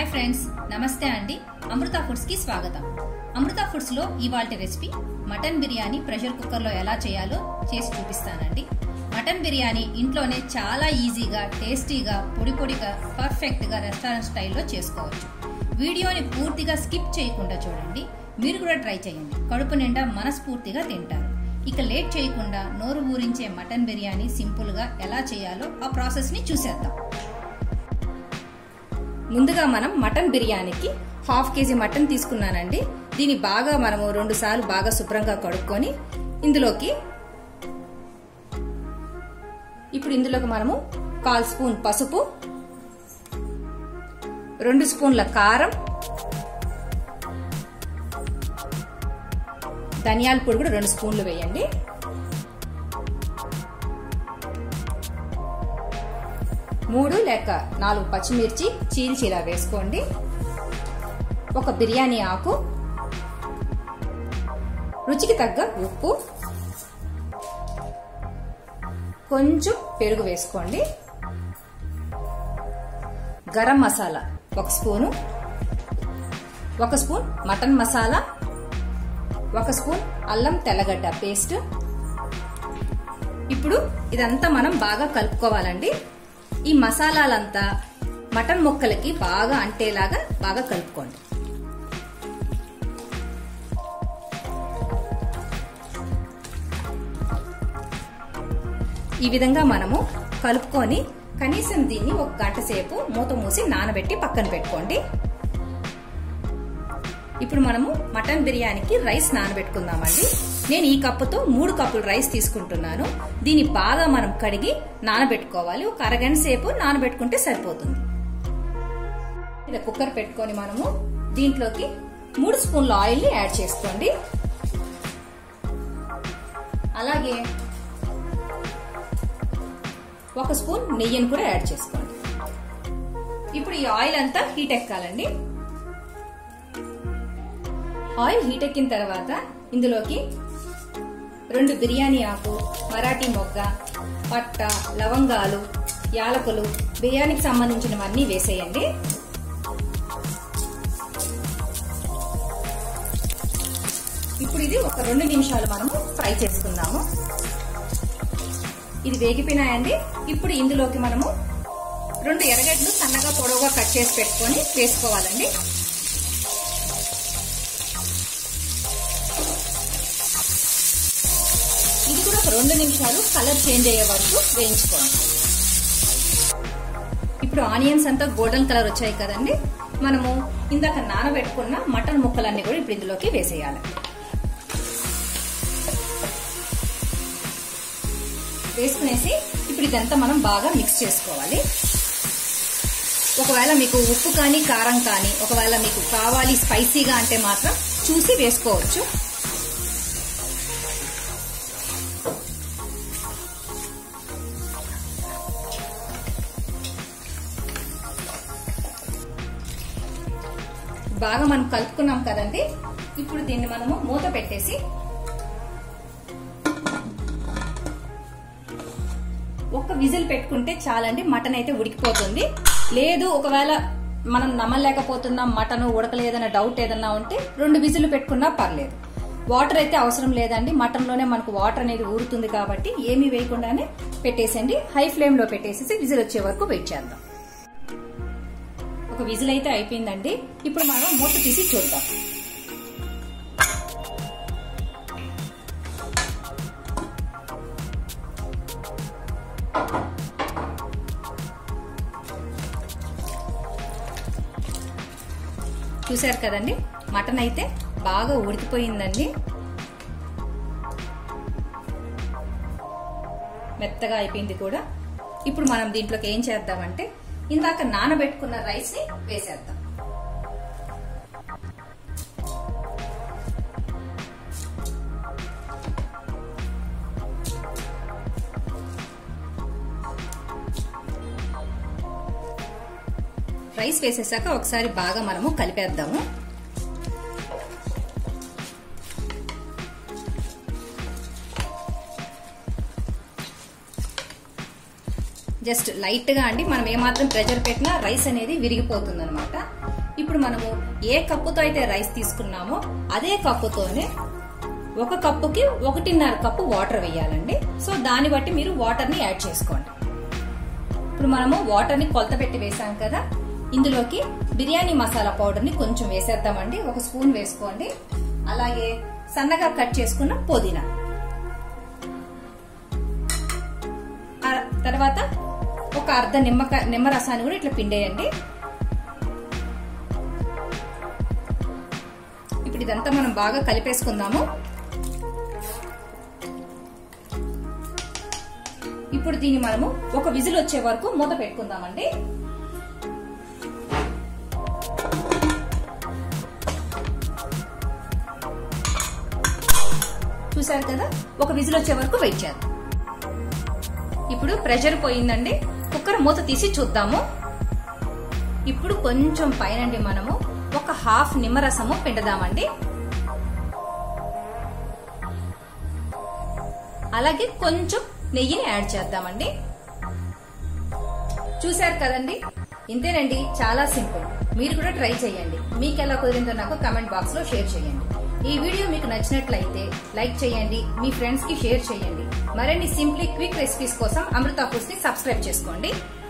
hi friends నమస్తే అండి అమృత foods కి స్వాగతం అమృత ఫుడ్స్ లో ఇవాళ recipe mutton biryani pressure cooker లో ఎలా చేయాలో చేసి చూపిస్తానండి మటన్ బిర్యానీ ఇంట్లోనే చాలా ఈజీగా టేస్టీగా పొడి పొడిగా పర్ఫెక్ట్ గా రెస్టారెంట్ స్టైల్లో చేసుకోవచ్చు వీడియోని పూర్తిగా స్కిప్ చేయకుండా చూడండి మీరు కూడా ట్రై చేయండి కడుపు నిండా మనస్ఫూర్తిగా తింటారు ఇక లేట్ చేయకుండా నోరు ఊరించే మటన్ బిర్యానీ సింపుల్ గా ఎలా చేయాలో ఆ ప్రాసెస్ ని చూసేద్దాం ముందుగా మనం మటన్ బిర్యానీకి హాఫ్ కేజీ మటన్ తీసుకున్నానండి దీన్ని బాగా మనము రెండు సార్లు బాగా శుభ్రంగా కడుక్కొని ఇందులోకి ఇప్పుడు ఇందులోకి మనము కాల్ స్పూన్ పసుపు రెండు స్పూన్ల కారం ధనియాల పొడి కూడా రెండు స్పూన్లు వేయండి మూడు లేక నాలుగు పచ్చిమిర్చి చీల్చి ఇలా వేసుకోండి ఒక బిర్యానీ ఆకు రుచికి తగ్గ ఉప్పు కొంచెం పెరుగు వేసుకోండి గరం మసాలా ఒక స్పూను ఒక స్పూన్ మటన్ మసాలా ఒక స్పూన్ అల్లం తెల్లగడ్డ పేస్ట్ ఇప్పుడు ఇదంతా మనం బాగా కలుపుకోవాలండి ఈ మసాలాలంతా మటన్ ముక్కలకి బాగా అంటేలాగా బాగా కలుపుకోండి ఈ విధంగా మనము కలుపుకొని కనీసం దీన్ని ఒక గంట సేపు మూత మూసి నానబెట్టి పక్కన పెట్టుకోండి ఇప్పుడు మనము మటన్ బిర్యానీకి రైస్ నానబెట్టుకుందామండి నేను ఈ కప్పుతో మూడు కప్పులు రైస్ తీసుకుంటున్నాను దీన్ని బాగా మనం కడిగి నానబెట్టుకోవాలి ఒక అరగంట సేపు నానబెట్టుకుంటే సరిపోతుంది ఇలా కుక్కర్ పెట్టుకొని మనము దీంట్లోకి మూడు స్పూన్ల ఆయిల్ ని యాడ్ చేసుకోండి అలాగే ఒక స్పూన్ నెయ్యిని కూడా యాడ్ చేసుకోండి ఇప్పుడు ఈ ఆయిల్ అంతా హీట్ ఎక్కాలండి ఆయిల్ హీట్ ఎక్కిన తర్వాత ఇందులోకి రెండు బిర్యానీ ఆకు మరాఠీ మొగ్గ పట్ట లవంగాలు యాలకులు బిర్యానీకి సంబంధించినవన్నీ వేసేయండి ఇప్పుడు ఇది ఒక రెండు నిమిషాలు మనము ఫ్రై చేసుకుందాము ఇది వేగిపోయినాయండి ఇప్పుడు ఇందులోకి మనము రెండు ఎర్రగడ్డలు సన్నగా పొడవుగా కట్ చేసి పెట్టుకొని వేసుకోవాలండి ఇది కూడా ఒక రెండు నిమిషాలు కలర్ చేంజ్ అయ్యే వరకు వేయించుకోండి ఇప్పుడు ఆనియన్స్ అంతా గోల్డెన్ కలర్ వచ్చాయి కదండి మనము ఇందాక నానబెట్టుకున్న మటన్ ముక్కలన్నీ కూడా ఇప్పుడు ఇందులోకి వేసేయాలి వేసుకునేసి ఇప్పుడు ఇదంతా మనం బాగా మిక్స్ చేసుకోవాలి ఒకవేళ మీకు ఉప్పు కానీ కారం కానీ ఒకవేళ మీకు కావాలి స్పైసీగా అంటే మాత్రం చూసి వేసుకోవచ్చు బాగా మనం కలుపుకున్నాం కదండి ఇప్పుడు దీన్ని మనము మూత పెట్టేసి ఒక్క విజిల్ పెట్టుకుంటే చాలండి మటన్ అయితే ఉడికిపోతుంది లేదు ఒకవేళ మనం నమ్మలేకపోతున్నాం మటన్ ఉడకలేదన్న డౌట్ ఏదన్నా ఉంటే రెండు విజిల్ పెట్టుకున్నా పర్లేదు వాటర్ అయితే అవసరం లేదండి మటన్ లోనే మనకు వాటర్ అనేది ఊరుతుంది కాబట్టి ఏమీ వేయకుండానే పెట్టేసండి హై ఫ్లేమ్ లో పెట్టేసేసి విజిల్ వచ్చే వరకు వెయిట్ చేద్దాం ఒక విజిల్ అయితే అయిపోయిందండి ఇప్పుడు మనం మూత తీసి చూద్దాం చూశారు కదండి మటన్ అయితే బాగా ఉడికిపోయిందండి మెత్తగా అయిపోయింది కూడా ఇప్పుడు మనం దీంట్లోకి ఏం చేద్దామంటే ఇందాక నానబెట్టుకున్న రైస్ ని వేసేద్దాం రైస్ వేసేసాక ఒకసారి బాగా మనము కలిపేద్దాము జస్ట్ లైట్ గా అండి మనం ఏమాత్రం ప్రెషర్ పెట్టినా రైస్ అనేది విరిగిపోతుంది అనమాట ఇప్పుడు మనము ఏ కప్పుతో అయితే రైస్ తీసుకున్నామో అదే కప్పుతోనే ఒక కప్పుకి ఒకటిన్నర కప్పు వాటర్ వేయాలండి సో దాన్ని బట్టి మీరు వాటర్ ని యాడ్ చేసుకోండి ఇప్పుడు మనము వాటర్ ని కొలత పెట్టి వేసాం కదా ఇందులోకి బిర్యానీ మసాలా పౌడర్ ని కొంచెం వేసేద్దామండి ఒక స్పూన్ వేసుకోండి అలాగే సన్నగా కట్ చేసుకున్న పుదీనా ఆ- తర్వాత ఒక అర్ధ నిమ్మకాయ నిమ్మరసాన్ని కూడా ఇట్లా పిండేయండి ఇప్పుడు ఇదంతా మనం బాగా కలిపేసుకుందాము ఇప్పుడు దీన్ని మనము ఒక విజిల్ వచ్చే వరకు మూత పెట్టుకుందామండి చూసారు కదా ఒక విజిల్ వచ్చే వరకు వెయిట్ చేద్దాం ఇప్పుడు ప్రెషర్ పోయిందండి కుక్కర్ మూత తీసి చూద్దాము ఇప్పుడు కొంచెం పైనండి మనము ఒక హాఫ్ నిమ్మరసము పిండదామండి అలాగే కొంచెం నెయ్యిని యాడ్ చేద్దామండి చూశారు కదండి ఇంతేనండి చాలా సింపుల్ మీరు కూడా ట్రై చేయండి మీకు ఎలా కుదిరిందో నాకు కమెంట్ బాక్స్ లో షేర్ చేయండి ఈ వీడియో మీకు నచ్చినట్లయితే లైక్ చేయండి మీ ఫ్రెండ్స్ కి షేర్ చేయండి మరిన్ని సింప్లీ క్విక్ రెసిపీస్ కోసం అమృత ఫుడ్స్ ని సబ్స్క్రైబ్ చేసుకోండి